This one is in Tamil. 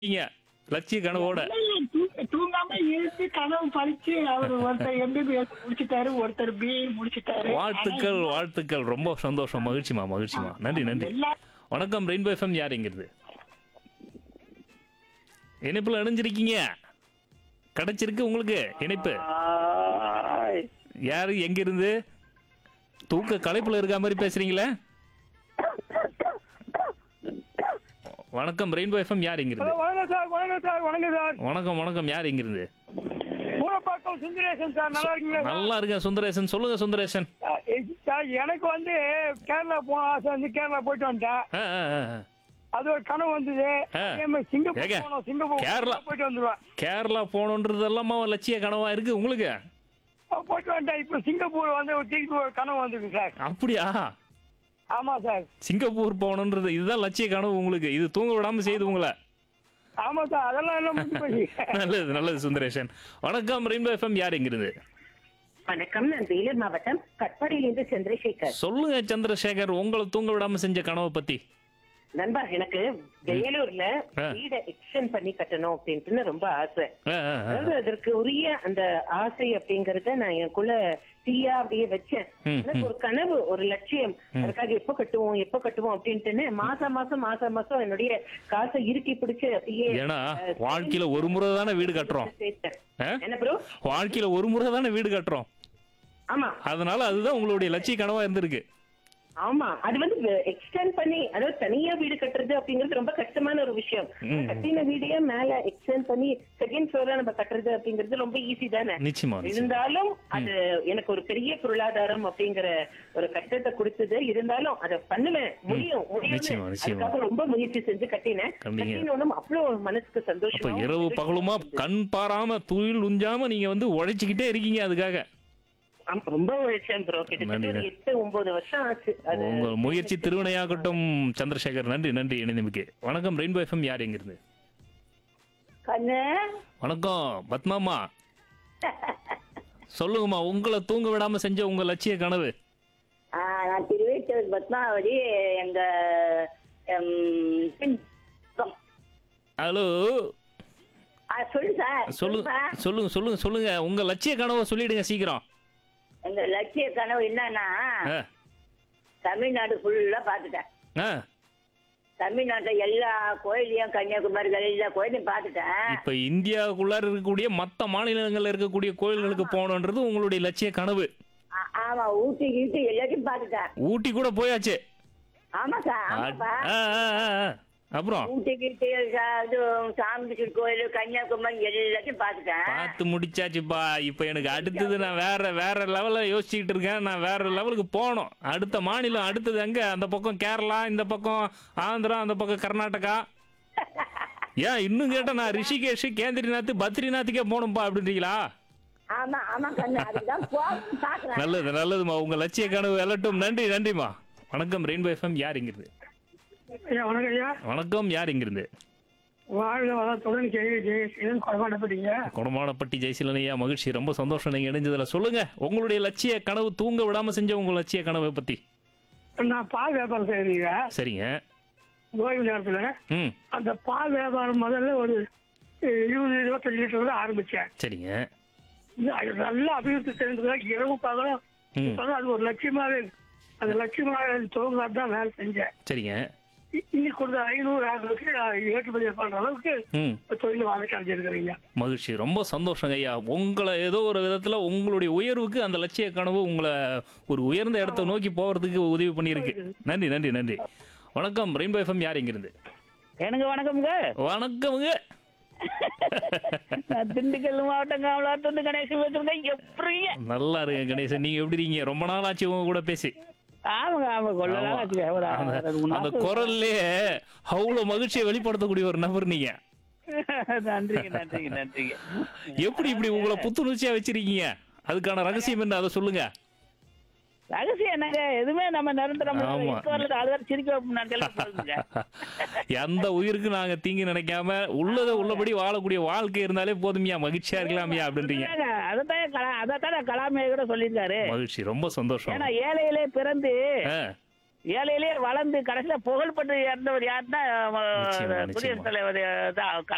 நீங்க லட்சிய கனவோட தூ- தூங்காம இருந்து கனவு பறிச்சு அவர் ஒருத்தர் எம்பிபிஎஸ் முடிச்சிட்டாரு ஒருத்தர் பி முடிச்சிட்டாரு வாழ்த்துக்கள் வாழ்த்துக்கள் ரொம்ப சந்தோஷம் மகிழ்ச்சிமா மகிழ்ச்சிமா நன்றி நன்றி எல்லா வணக்கம் ரெயின்போ எஃப்எம் யாருங்கிறது இணைப்புல இணைஞ்சிருக்கீங்க கிடைச்சிருக்கு உங்களுக்கு இணைப்பு யாரு எங்க இருந்து தூக்க களைப்புல இருக்க மாதிரி பேசுறீங்களே வணக்கம் ரெயின்போ எஃப்எம் யார் இங்க இருந்து வணக்கம் சார் வணக்கம் சார் வணக்கம் சார் வணக்கம் வணக்கம் யார் இங்க இருந்து மூலப்பாக்கம் சுந்தரேசன் சார் நல்லா இருக்கீங்களா சார்? நல்லா இருக்கேன் சுந்தரேசன் சொல்லுங்க சுந்தரேசன் அஹ் சார் எனக்கு வந்து கேரளா போன ஆசை வந்து கேரளா போயிட்டு வந்துட்டேன் ஆ, ஆ, ஆ, ஆ. அது ஒரு கனவு வந்தது ஆ. அதே மாதிரி சிங்கப்பூர் ஏங்க, போனோம் சிங்கப்பூர் கேரளா. போயிட்டு வந்துருவேன் கேரளா போகணுன்றதெல்லாம் லட்சிய கனவா இருக்கு உங்களுக்கு அஹ் போயிட்டு வந்துட்டேன் இப்போ சிங்கப்பூர் வந்து ஒரு திருப்பி ஒரு கனவு வந்திருக்கு சார் அப்படியா ஆமா சார் சிங்கப்பூர் போகணுன்றது இதுதான் லட்சிய கனவு உங்களுக்கு இது தூங்க விடாம செய்து உங்களை ஆமா சார் அதெல்லாம் எல்லாம் முடிஞ்சு போச்சு நல்லது நல்லது சுந்தரேஷன் வணக்கம் ரெயின்போ எஃப்எம் யார் இங்கிருந்து வணக்கம் நான் வேலூர் மாவட்டம் கட்பாடியிலிருந்து சந்திரசேகர் சொல்லுங்க சந்திரசேகர் உங்களை தூங்க விடாம செஞ்ச கனவை பத்தி நண்பா எனக்கு வேலூர்ல ஆ. வீட எக்ஸ்டெண்ட் பண்ணி கட்டணும் அப்படின்ட்டு ரொம்ப ஆசை ஆ, ஆ, ஆ. அதாவது அதற்கு உரிய அந்த ஆசை அப்படிங்கறத நான் எனக்குள்ள தீயா அப்படியே வச்சேன் ம், எனக்கு ஒரு கனவு ஒரு லட்சியம் அதுக்காக எப்ப கட்டுவோம் எப்ப கட்டுவோம் அப்படின்ட்டுன்னு மாசம் மாசம் மாசம் மாசம் என்னுடைய காசை இறுக்கி பிடிச்சு அப்படியே ஏன்னா அஹ், வாழ்க்கையில ஒரு முறை தானே வீடு கட்டுறோம் சேர்த்தேன். ஆ? என்ன ப்ரோ வாழ்க்கையில ஒரு முறை தானே வீடு கட்டுறோம் ஆமா அதனால அதுதான் உங்களுடைய லட்சிய கனவா இருந்திருக்கு ஆமா அது வந்து எக்ஸ்டெண்ட் பண்ணி அதாவது தனியா வீடு கட்டுறது அப்படிங்கிறது ரொம்ப கஷ்டமான ஒரு விஷயம் ம். கட்டின வீடையே மேல எக்ஸ்டெண்ட் பண்ணி செகண்ட் ஃப்ளோரா நம்ம கட்டுறது அப்படிங்கிறது ரொம்ப ஈஸி தானே நிச்சயமா நிச்சயமா. இருந்தாலும் அது எனக்கு ஒரு பெரிய பொருளாதாரம் அப்படிங்கிற ஒரு கஷ்டத்தை கொடுத்தது இருந்தாலும் அதை பண்ணுவேன் முடியும் முடியும் நிச்சயமா, நிச்சயமா. அதுக்காக ரொம்ப முயற்சி செஞ்சு கட்டினேன் கண்டிங்க. கட்டினோனும் அவ்வளவு ஒரு மனசுக்கு அப்ப சந்தோஷம் இரவு பகலுமா கண் பாராம துயில் உஞ்சாம நீங்க வந்து உழைச்சிக்கிட்டே இருக்கீங்க அதுக்காக ரொம்ப உழைச்சேன் ப்ரோ கிட்டத்தட்ட ஒரு நன்றி. எட்டு ஒன்பது வருஷம் ஆச்சு அது உங்க முயற்சி திருவினையாகட்டும் சந்திரசேகர் நன்றி நன்றி இணைந்தமைக்கு வணக்கம் ரெயின்போ எஃப்எம் யார் எங்கிருந்து கண்ணு வணக்கம் பத்மாமா சொல்லுங்கம்மா உங்களை தூங்க விடாம செஞ்ச உங்க லட்சிய கனவு ஆ, நான் திருவேற்றூர் பத்மாவதி எங்க ம், பின் பக்கம். ஹலோ ஆ, சொல்லு சார் சொல்லுங்க சொல்லுப்பா. சொல்லுங்க சொல்லுங்க சொல்லுங்க உங்க லட்சிய கனவை சொல்லிடுங்க சீக்கிரம் எங்க லட்சிய கனவு என்னன்னா ஆ, தமிழ்நாடு ஃபுல்லா பார்த்துட்டேன் ஆ. தமிழ்நாட்டுல எல்லா கோயிலையும் கன்னியாகுமரி எல்லா கோயிலையும் பார்த்துட்டேன் இப்ப இந்தியாவுக்குள்ளார இருக்கக்கூடிய மத்த மாநிலங்கள்ல இருக்கக்கூடிய கோயில்களுக்கு போகணுன்றது உங்களுடைய லட்சிய கனவு ஆ- ஆமா ஊட்டி கீட்டி எல்லாத்தையும் பார்த்துட்டேன் ஊட்டி கூட போயாச்சு ஆமா சார் ஆ, ஆமாப்பா ஆ, ஆ, ஆ. அப்புறம் ஊட்டி கீட்டி சா- இது சாமி கோயில் கன்னியாகுமரி எல்லாத்தையும் பார்த்துட்டேன் பார்த்து முடிச்சாச்சுப்பா இப்போ எனக்கு அடுத்தது நான் வேற வேற லெவல்ல யோசிச்சுக்கிட்டு இருக்கேன் நான் வேற லெவலுக்கு போகணும் அடுத்த மாநிலம் அடுத்தது எங்க அந்த பக்கம் கேரளா இந்த பக்கம் ஆந்திரா அந்த பக்கம் கர்நாடகா ஏன் இன்னும் கேட்டா நான் ரிஷிகேஷ் கேந்திரிநாத் பத்ரிநாத்துக்கே போகணும்ப்பா அப்படின்றீங்களா ஆமா ஆமா கண்ணு அதுதான் போகணும்னு பார்க்கிறேன் நல்லது நல்லதுமா உங்க லட்சிய கனவு வெல்லட்டும் நன்றி நன்றிமா வணக்கம் ரெயின்போ எஃப்எம் யார் இங்கிருந்து ஐயா வணக்கம் ஐயா வணக்கம் யார் இங்கிருந்து வாழ்க வளத்துடன் கேள்வி ஜெயசீலன் கொடமாட்டப்பட்டீங்க குடமானப்பட்டி ஜெயசீலனையா மகிழ்ச்சி ரொம்ப சந்தோஷம் நீங்க இணைஞ்சதுல சொல்லுங்க உங்களுடைய லட்சிய கனவு தூங்க விடாம செஞ்ச உங்க லட்சிய கனவை பத்தி நான் பால் வியாபாரம் செய்யறீங்க சரிங்க ஓய்வு நேரத்துல ம் அந்த பால் வியாபாரம் முதல்ல ஒரு அஹ், இருபது இருபத்தஞ்சு லிட்டர் ஆரம்பிச்சேன் சரிங்க இது அது நல்லா அபிவிருத்தி செஞ்சதுல இரவு பகலும் ம் இப்பதான் அது ஒரு லட்சியமாவே இருக்கு. அந்த லட்சியமாக துவங்காது தான் வேலை செஞ்சேன் சரிங்க இ- இன்னைக்கு கொடுத்த ஐநூறு ஆயிரத்துக்கு நான் ஏற்றுமதி பண்ற அளவுக்கு ம் தொழில் வாழ்க்கை அடைஞ்சிருக்கிறீங்க மகிழ்ச்சி ரொம்ப சந்தோஷங்க ஐயா உங்களை ஏதோ ஒரு விதத்துல உங்களுடைய உயர்வுக்கு அந்த லட்சிய கனவு உங்களை ஒரு உயர்ந்த இடத்தை நோக்கி போகிறதுக்கு உதவி பண்ணியிருக்கு நன்றி நன்றி நன்றி வணக்கம் ரெயின்போ எஃப்எம் யார் இங்கிருந்து எனக்கு வணக்கம்ங்க வணக்கமுங்க நான் திண்டுக்கல் மாவட்டம் காமலாத்துந்து கணேசன் பேசுறேங்க எப்படிங்க நல்லா இருக்கு கணேசன் நீங்க எப்படி இருக்கீங்க ரொம்ப நாள் ஆச்சு உங்க கூட பேசி ஆமாங்க ஆமா கொள்ளலாம் ஆமா. ஆச்சுங்க. ஒரு அந்த- ரெண்டு மூணு அந்த நாள் குரல்லே அவ்வளவு மகிழ்ச்சியை வெளிப்படுத்தக்கூடிய ஒரு நபர் நீங்க நன்றிங்க நன்றிங்க நன்றிங்க எப்படி இப்படி உங்களை புத்துணர்ச்சியா வச்சிருக்கீங்க அதுக்கான ரகசியம் என்ன அதை சொல்லுங்க ரகசியம் என்னங்க எதுவுமே நம்ம நிரந்தரம் ஆமா. வரல அது வரை சிரிக்க சொல்லுங்க எந்த உயிருக்கு நாங்க தீங்கு நினைக்காம உள்ளதை உள்ளபடி வாழக்கூடிய வாழ்க்கை இருந்தாலே போதுமியா மகிழ்ச்சியா இருக்கலாமியா அப்படின்றீங்க அதைத்தான் கலா அதைத்தான் கலாமையை கூட சொல்லியிருக்காரு மகிழ்ச்சி ரொம்ப சந்தோஷம் ஏன்னா ஏழையிலே பிறந்து ஆ, ஏழையிலே வளர்ந்து கடைசியில புகழ்பட்டு இறந்தவர் யாருன்னா நிச்சயமா, குடியரசுத் நிச்சயமா. தலைவர் தான்